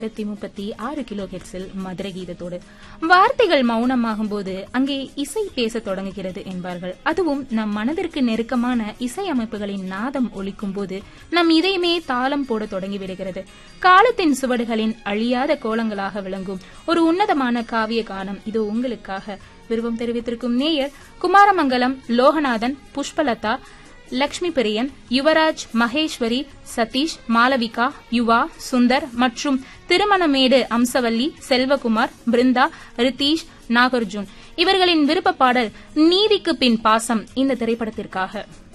ஆயிரத்தி முப்பத்தி ஆறு கிலோ ஹெட்ஸில் மதுரை கீதத்தோடு வார்த்தைகள் மௌனமாகும் போது அங்கே இசை பேசத் தொடங்குகிறது என்பார்கள் அதுவும் நம் மனதிற்கு நெருக்கமான இசை அமைப்புகளின் நாதம் ஒலிக்கும் போது நம் இதயமே தாளம் போட தொடங்கிவிடுகிறது காலத்தின் சுவடுகளின் அழியாத கோலங்களாக விளங்கும் ஒரு உன்னதமான காவிய கானம் இது உங்களுக்காக விருப்பம் தெரிவித்திருக்கும் நேயர் குமாரமங்கலம் லோகநாதன் புஷ்பலதா லக்ஷ்மி பிரியன் யுவராஜ் மகேஸ்வரி சதீஷ் மாளவிகா யுவா சுந்தர் மற்றும் திருமணமேடு அம்சவல்லி செல்வகுமார் பிருந்தா ரித்தீஷ் நாகார்ஜுன் இவர்களின் விருப்ப பாடல் நீதிக்கு பின் பாசம் இந்த திரைப்படத்திற்காக